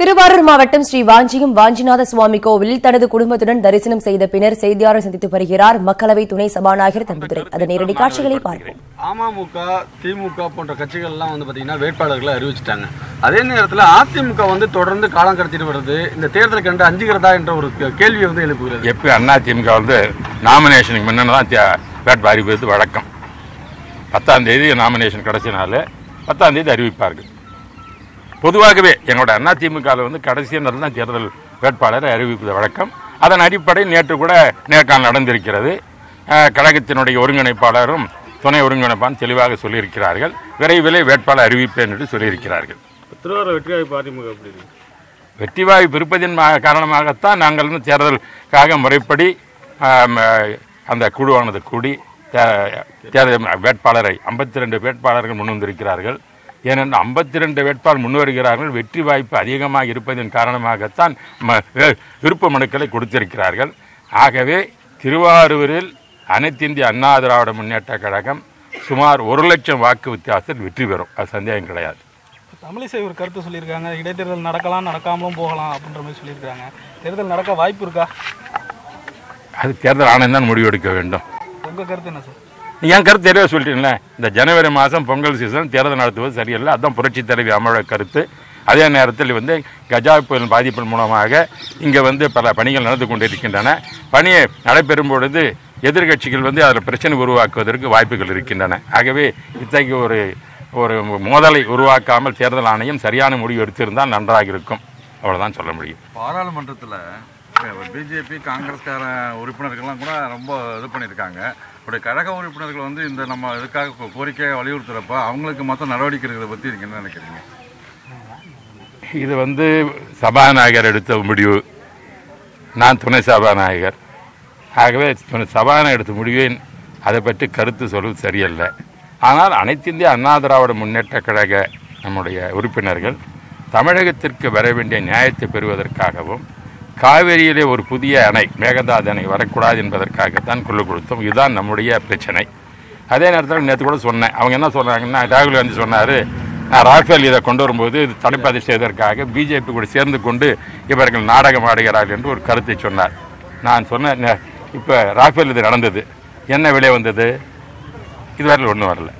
திருவாரூர் மாவட்டம் ஸ்ரீ வாஞ்சியம் வாஞ்சிநாத சுவாமி கோவிலில் தனது குடும்பத்துடன் தரிசனம் செய்த பின்னர் செய்தியாளர் சந்தித்து வருகிறார் மக்களவை துணை சபாநாயகர் தம்பிதுரை அதன் நேரடி காட்சிகளை பார்ப்போம் அமமுக திமுக போன்ற கட்சிகள் எல்லாம் வந்து பாத்தீங்கன்னா வேட்பாளர்களை அறிவிச்சிட்டாங்க அதே நேரத்தில் அதிமுக வந்து தொடர்ந்து காலம் கடத்திட்டு வருது இந்த தேர்தல் கண்டு அஞ்சுகிறதா என்ற ஒரு கே- கேள்வியை வந்து எழுப்புகிறது எப்போ அண்ணா திமுக வந்து நாமினேஷனுக்கு முன்னாடி தான் தே- வேட்பு அறிவிப்பது வழக்கம் பத்தாம் தேதி நாமினேஷன் கிடைச்சினால பத்தாம் தேதி அறிவிப்பார்கள் பொதுவாகவே எங்களோட அண்ணா திமுகவில் வந்து கடைசி நேரம் தான் தேர்தல் வேட்பாளரை அறிவிப்பது வழக்கம் அதன் அடிப்படையில் நேற்று கூட நேர்காணல் நடந்திருக்கிறது அஹ், கழகத்தினுடைய ஒருங்கிணைப்பாளரும் துணை ஒருங்கிணைப்பாளரும் தெளிவாக சொல்லியிருக்கிறார்கள் விரைவிலே வேட்பாளர் அறிவிப்பேன் என்று சொல்லியிருக்கிறார்கள் திருவாரூர் வெற்றி வாய்ப்பு அதிமுக எப்படி வெற்றி வாய்ப்பு இருப்பதின் மா- காரணமாகத்தான் நாங்கள் வந்து தேர்தலுக்காக முறைப்படி ஆம், அஹ், அந்த குழுவானது கூடி தே- தேர்தல் வேட்பாளரை ஐம்பத்தி ரெண்டு வேட்பாளர்கள் முன் வந்திருக்கிறார்கள் ஏனென்றால் ஐம்பத்தி ரெண்டு வேட்பாளர் முன் வருகிறார்கள் வெற்றி வாய்ப்பு அதிகமாக இருப்பதன் காரணமாகத்தான் ம- வே- விருப்ப மனுக்களை கொடுத்திருக்கிறார்கள் ஆகவே திருவாரூரில் அனைத்து இந்திய அண்ணா திராவிட முன்னேற்ற கழகம் சுமார் ஒரு லட்சம் வாக்கு வித்தியாசத்தில் வெற்றி பெறும் அது சந்தேகம் கிடையாது தமிழிசை ஒரு கருத்து சொல்லியிருக்காங்க இடைத்தேர்தல் நடக்கலாம் நடக்காமலும் போகலாம் அப்படின்ற மாதிரி சொல்லியிருக்காங்க தேர்தல் நடக்க வாய்ப்பு இருக்கா அது தேர்தல் ஆணையம் தான் முடிவெடுக்க வேண்டும் உங்கள் கருத்து என்ன சார் என் கருத்து தெளிவாக சொல்லிட்டீங்களே இந்த ஜனவரி மாதம் பொங்கல் சீசன் தேர்தல் நடத்துவது சரியில்லை அதுதான் புரட்சி தலைவி அமரோட கருத்து அதே நேரத்தில் வந்து கஜா புயல் பாதிப்பின் மூலமாக இங்கே வந்து பல பணிகள் நடந்து கொண்டிருக்கின்றன பணியை நடைபெறும் பொழுது எதிர்க்கட்சிகள் வந்து அதில் பிரச்சனை உருவாக்குவதற்கு வாய்ப்புகள் இருக்கின்றன ஆகவே இத்தகைய ஒரு ஒரு மோதலை உருவாக்காமல் தேர்தல் ஆணையம் சரியான முடிவு எடுத்திருந்தால் நன்றாக இருக்கும் அவ்வளவுதான் சொல்ல முடியும் பாராளுமன்றத்தில் பிஜேபி காங்கிரஸ்கார உறுப்பினர்கள்லாம் கூட ரொம்ப இது பண்ணியிருக்காங்க இப்படி கழக உறுப்பினர்கள் வந்து இந்த நம்ம இதுக்காக கோ- கோரிக்கையை வலியுறுத்துறப்ப அவங்களுக்கு மொத்தம் நடவடிக்கை இருக்கிறத பற்றி நீங்கள் என்ன நினைக்கிறீங்க இது வந்து சபாநாயகர் எடுத்த முடிவு நான் துணை சபாநாயகர் ஆகவே துணை சபாநாயகர் எடுத்த முடிவை அதை பற்றி கருத்து சொல்வது சரியல்ல ஆனால் அனைத்து இந்திய அண்ணா திராவிட முன்னேற்ற கழக நம்முடைய உறுப்பினர்கள் தமிழகத்திற்கு வர வேண்டிய நியாயத்தை பெறுவதற்காகவும் காவிரியிலே ஒரு புதிய அணை மேகதாது அணை வரக்கூடாது என்பதற்காகத்தான் குரல் கொடுத்தோம் இதுதான் நம்முடைய பிரச்சனை அதே நேரத்தில் நேற்று கூட சொன்னேன் அவங்க என்ன சொல்றாங்கன்னா ராகுல் காந்தி சொன்னார் நான் ராஃபேல் இதை கொண்டு வரும்போது இது தடுப்பதை செய்வதற்காக பிஜேபி கூட சேர்ந்து கொண்டு இவர்கள் நாடகம் ஆடுகிறார்கள் என்று ஒரு கருத்தை சொன்னார் நான் சொன்னேன் இப்போ ராஃபேல் இது நடந்தது என்ன விலை வந்தது இதுவரையில் ஒன்றும் வரல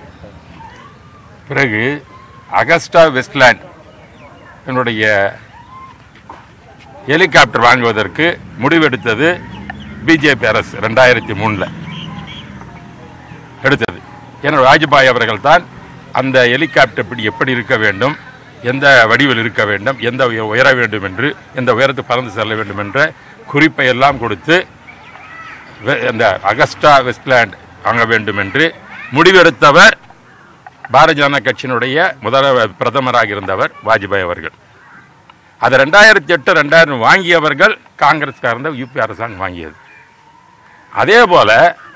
பிறகு அகஸ்டா வெஸ்ட்லேண்ட் என்னுடைய ஹெலிகாப்டர் வாங்குவதற்கு முடிவெடுத்தது பிஜேபி அரசு ரெண்டாயிரத்தி மூணில் எடுத்தது ஏன்னா வாஜ்பாய் அவர்கள் தான் அந்த ஹெலிகாப்டர் பிடி எப்படி இருக்க வேண்டும் எந்த வடிவில் இருக்க வேண்டும் எந்த உய- உயர வேண்டும் என்று எந்த உயரத்துக்கு பறந்து செல்ல வேண்டும் என்ற குறிப்பை எல்லாம் கொடுத்து வெ- அந்த அகஸ்டா வெஸ்ட்லேண்ட் வாங்க வேண்டும் என்று முடிவெடுத்தவர் பாரதிய ஜனதா கட்சியினுடைய முதல பிரதமராக இருந்தவர் வாஜ்பாய் அவர்கள் அது ரெண்டாயிரத்தி எட்டு ரெண்டாயிரம் வாங்கியவர்கள் காங்கிரஸ்காரந்த யூபி அரசாங்கம் வாங்கியது அதே போல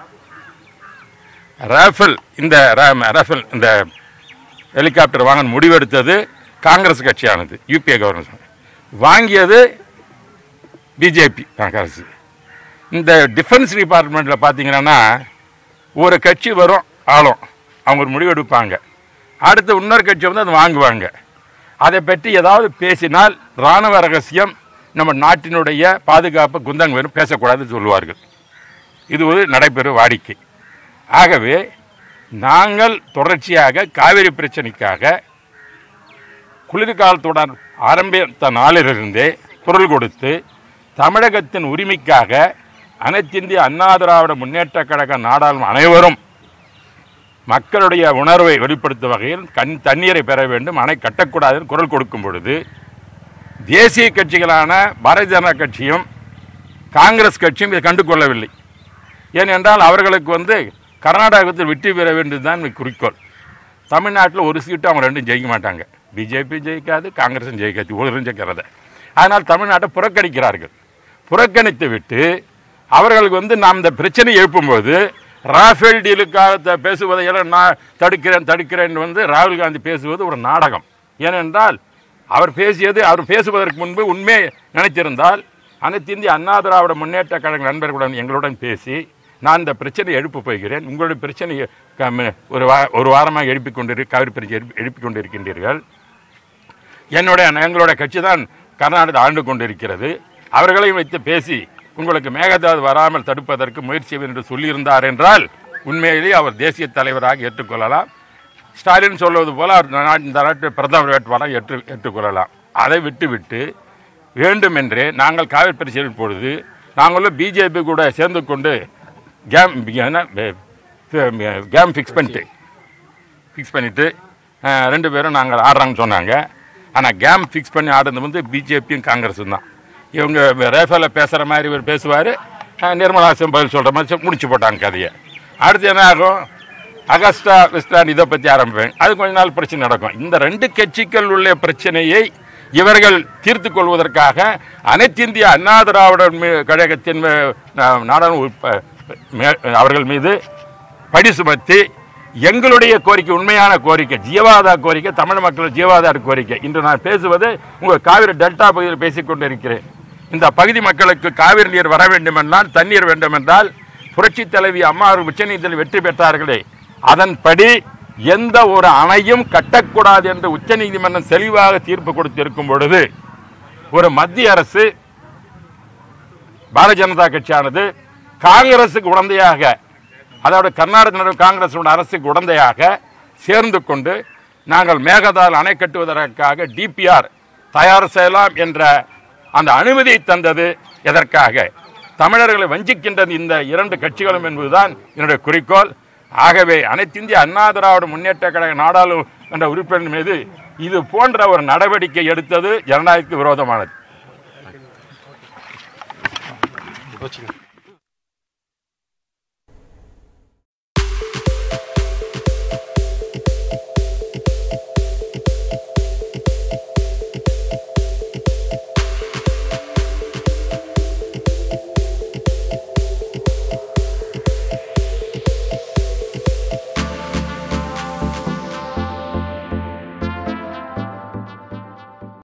ராஃபேல் இந்த ரா- ராஃபேல் இந்த ஹெலிகாப்டர் வாங்க முடிவெடுத்தது காங்கிரஸ் கட்சியானது யூபிஏ கவர்மெண்ட் வாங்கியது பிஜேபி காங்கிரஸ் இந்த டிஃபென்ஸ் டிபார்ட்மெண்ட்டில் பார்த்தீங்கன்னா ஒரு கட்சி வரும் ஆளும் அவங்க ஒரு முடிவெடுப்பாங்க அடுத்து இன்னொரு கட்சி வந்து அதை வாங்குவாங்க அதை பற்றி ஏதாவது பேசினால் இராணுவ ரகசியம் நம்ம நாட்டினுடைய பாதுகாப்பு குந்தங்க வரும் பேசக்கூடாதுன்னு சொல்லுவார்கள் இது ஒரு நடைபெறும் வாடிக்கை ஆகவே நாங்கள் தொடர்ச்சியாக காவிரி பிரச்சனைக்காக குளிர்காலத்துடன் ஆரம்பித்த நாளிலிருந்தே குரல் கொடுத்து தமிழகத்தின் உரிமைக்காக அனைத்திந்திய அண்ணா திராவிட முன்னேற்ற கழக நாடாளும் அனைவரும் மக்களுடைய உணர்வை வெளிப்படுத்தும் வகையில் கண் தண்ணீரை பெற வேண்டும் அணை கட்டக்கூடாதுன்னு குரல் கொடுக்கும் பொழுது தேசிய கட்சிகளான பாரதிய ஜனதா கட்சியும் காங்கிரஸ் கட்சியும் இதை கண்டு கொள்ளவில்லை ஏனென்றால் அவர்களுக்கு வந்து கர்நாடகத்தில் வெற்றி பெற வேண்டியதுதான் குறிக்கோள் தமிழ்நாட்டில் ஒரு சீட்டு அவங்க ரெண்டும் ஜெயிக்க மாட்டாங்க பிஜேபி ஜெயிக்காது காங்கிரஸும் ஜெயிக்காது ஒரு ஜெயிக்கிறத அதனால் தமிழ்நாட்டை புறக்கணிக்கிறார்கள் புறக்கணித்து விட்டு அவர்களுக்கு வந்து நாம் இந்த பிரச்சனையை எழுப்பும்போது ராஃபேல் டீலுக்காக த- பேசுவதை எல்லாம் நான் தடுக்கிறேன் தடுக்கிறேன் வந்து ராகுல் காந்தி பேசுவது ஒரு நாடகம் ஏனென்றால் அவர் பேசியது அவர் பேசுவதற்கு முன்பு உண்மை நினைத்திருந்தால் அனைத்து இந்திய அண்ணா திராவிட முன்னேற்ற கழக நண்பர்களுடன் எங்களுடன் பேசி நான் இந்த பிரச்சனையை எழுப்ப போகிறேன் உங்களுடைய பிரச்சனையை க- ம- ஒரு வா ஒரு வாரமாக எழுப்பிக் கொண்டிரு காவிரி பிரச்சனை எழுப்பி எழுப்பிக் கொண்டிருக்கின்றீர்கள் என்னுடைய எங்களுடைய கட்சி தான் கர்நாடகத்தை ஆண்டு கொண்டிருக்கிறது அவர்களையும் வைத்து பேசி உங்களுக்கு மேகதாது வராமல் தடுப்பதற்கு முயற்சி செய்வேன் என்று சொல்லியிருந்தார் என்றால் உண்மையிலேயே அவர் தேசிய தலைவராக ஏற்றுக்கொள்ளலாம் ஸ்டாலின் சொல்வது போல அவர் நா- இந்த நாட்டு பிரதமர் வேட்பாளராக ஏற்று ஏற்றுக்கொள்ளலாம் அதை விட்டுவிட்டு வேண்டுமென்றே நாங்கள் காவிரி பிரச்சனை பொழுது நாங்களும் பிஜேபி கூட சேர்ந்து கொண்டு கேம் என்ன, வே- கேம் ஃபிக்ஸ் பண்ணிட்டு ஃபிக்ஸ் பண்ணிவிட்டு ரெண்டு பேரும் நாங்கள் ஆடுறாங்கன்னு சொன்னாங்க ஆனால் கேம் ஃபிக்ஸ் பண்ணி ஆடுறது வந்து பிஜேபியும் காங்கிரஸும் தான் இவங்க ரேஃபேலில் பேசுகிற மாதிரி இவர் பேசுவார் நிர்மலா சிங் பதில் சொல்கிற மாதிரி சொ- முடிச்சு போட்டாங்க கதையை அடுத்து என்ன ஆகும் அகஸ்டா வெஸ்டான் இதை பற்றி ஆரம்பிப்பேன் அது கொஞ்ச நாள் பிரச்சனை நடக்கும் இந்த ரெண்டு கட்சிகள் உள்ள பிரச்சனையை இவர்கள் தீர்த்து கொள்வதற்காக அனைத்திந்திய அண்ணா திராவிட மீ- கழகத்தின் மே- நா- நாடாளு உட்ப- மே- அவர்கள் மீது படி சுமத்தி எங்களுடைய கோரிக்கை உண்மையான கோரிக்கை ஜீவாதார கோரிக்கை தமிழ் மக்கள் ஜீவாதார கோரிக்கை இன்று நான் பேசுவது உங்கள் காவிரி டெல்டா பகுதியில் பேசிக் கொண்டிருக்கிறேன் இந்த பகுதி மக்களுக்கு காவிரி நீர் வர வேண்டுமென்றால் தண்ணீர் வேண்டுமென்றால் புரட்சி தலைவி அம்மா உச்சநீதியில் வெற்றி பெற்றார்களே அதன்படி எந்த ஒரு அணையும் கட்டக்கூடாது என்று உச்சநீதிமன்றம் தெளிவாக தீர்ப்பு கொடுத்திருக்கும் பொழுது ஒரு மத்திய அரசு பாரதிய ஜனதா கட்சியானது காங்கிரசுக்கு உடந்தையாக அதாவது கர்நாடக நடுவு காங்கிரஸ் அரசுக்கு உடந்தையாக சேர்ந்து கொண்டு நாங்கள் மேகதால் அணை கட்டுவதற்காக டிபிஆர் தயார் செய்யலாம் என்ற அந்த அனுமதியை தந்தது எதற்காக தமிழர்களை வஞ்சிக்கின்றது இந்த இரண்டு கட்சிகளும் என்பதுதான் என்னுடைய குறிக்கோள் ஆகவே அனைத்திந்திய அண்ணா திராவிட முன்னேற்ற கழக நாடாளுமன்ற உறுப்பினர் மீது இது போன்ற ஒரு நடவடிக்கை எடுத்தது ஜனநாயகத்துக்கு விரோதமானது